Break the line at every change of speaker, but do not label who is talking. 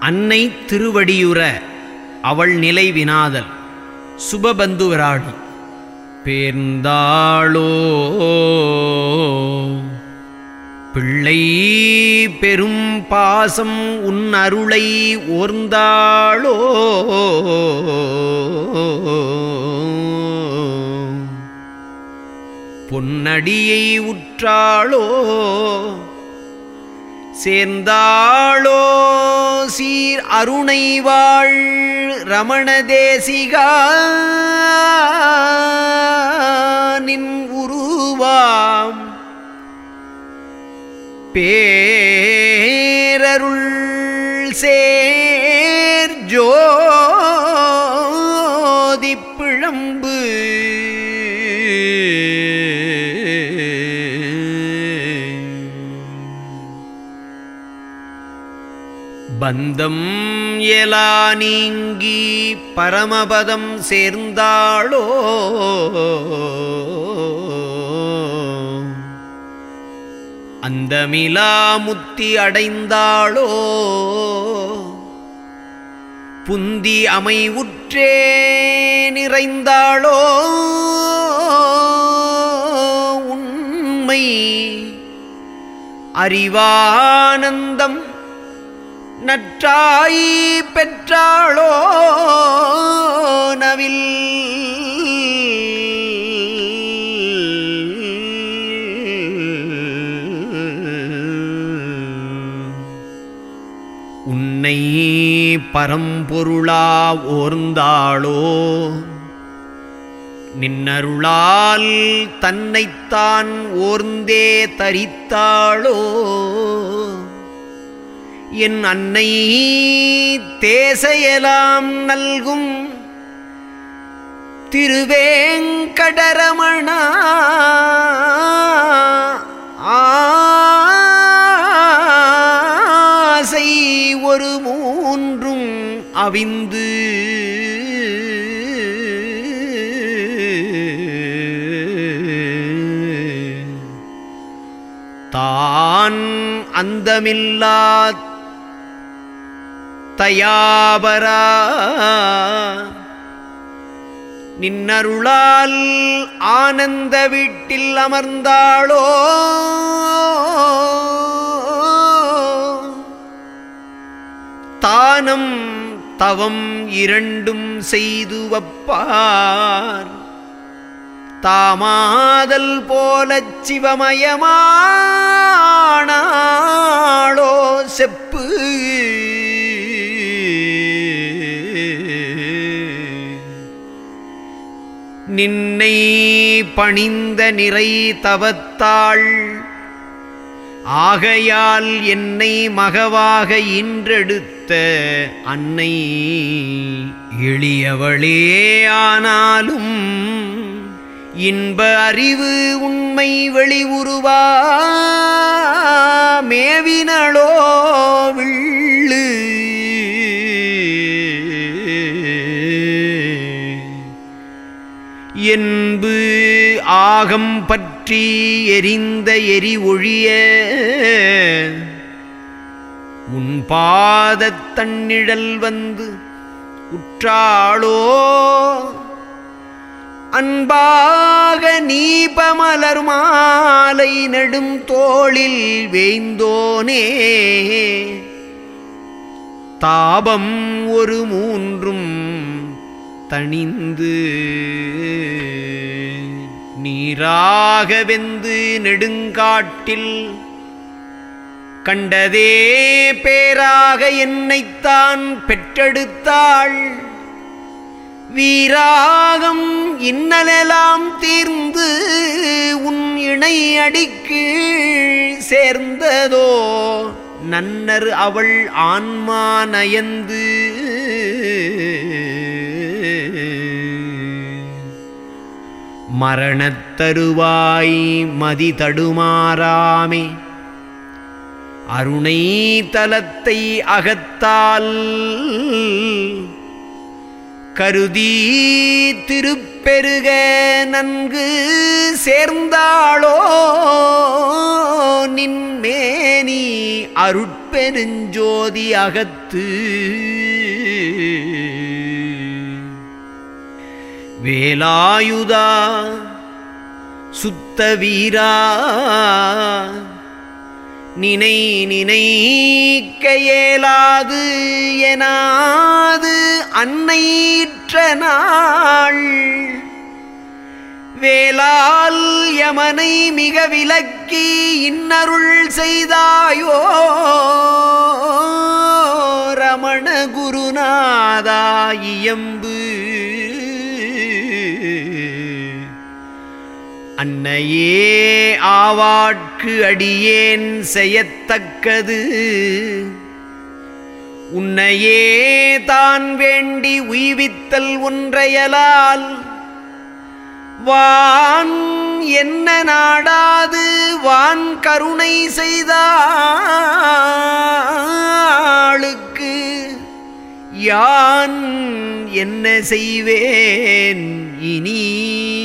அன்னை திருவடியுற அவள் நிலை வினாதல் சுபபந்துவராடி பேர்ந்தாளோ பிள்ளை பெரும் பாசம் உன் அருளை ஓர்ந்தாளோ பொன்னடியை உற்றாளோ சேர்ந்தாளோ சீர் அருணை வாழ் ரமண தேசிகா நின் உருவாம் பேரருள் சேர் ஜோதி பிழம்பு பந்தம் எலா நீங்கி பரமபதம் சேர்ந்தாளோ அந்தமிலா முத்தி அடைந்தாளோ புந்தி அமைவுற்றே நிறைந்தாளோ உண்மை அறிவானந்தம் நற்றாய் பெற்றாளோ நவில் உன்னை பரம்பொருளா ஓர்ந்தாளோ நின்னருளால் தன்னைத்தான் ஓர்ந்தே தரித்தாளோ என் அன்னை தேசையலாம் நல்கும் திருவேங்கடரமணா ஆசை ஒரு மூன்றும் அவிந்து தான் அந்தமில்லா தயாபரா நின்னருளால் ஆனந்த வீட்டில் அமர்ந்தாளோ தானம் தவம் இரண்டும் செய்து வப்பார் தாமாதல் போலச் சிவமயமானாளோ செப்பு நின்னை பணிந்த நிறை தவத்தாள் ஆகையால் என்னை மகவாக இன்றெடுத்த அன்னை எளியவளே ஆனாலும் இன்ப அறிவு உண்மை வெளிவுருவா மேவினளோ விள்ளு என்பு ஆகம் பற்றி எரிந்த எரி ஒழிய உன் பாதத் தன்னிழல் வந்து உற்றாளோ அன்பாக நீபமலர் மாலை நெடும் தோளில் வேய்ந்தோனே தாபம் ஒரு மூன்றும் தணிந்து நீராக வெந்து நெடுங்காட்டில் கண்டதே பேராக என்னைத்தான் பெற்றெடுத்தாள் வீராகம் இன்னலெல்லாம் தீர்ந்து உன் இணை அடிக்கு சேர்ந்ததோ நன்னர் அவள் ஆன்மா நயந்து மரணத்தருவாய் மதி தடுமாறாமே அருணை தலத்தை அகத்தால் கருதி திருப்பெருக நன்கு சேர்ந்தாளோ நின்மேனி அருட்பெருஞ்சோதி அகத்து வேலாயுதா சுத்த வீரா நினை நினைக்க இயலாது எனாது அன்னையிற்ற நாள் வேளால் யமனை மிக விலக்கி இன்னருள் செய்தாயோ ரமண குருநாதா இயம்பு அன்னையே ஆவாட்கு அடியேன் செய்யத்தக்கது உன்னையே தான் வேண்டி உய்வித்தல் ஒன்றையலால் வான் என்ன நாடாது வான் கருணை செய்தாளுக்கு யான் என்ன செய்வேன் இனி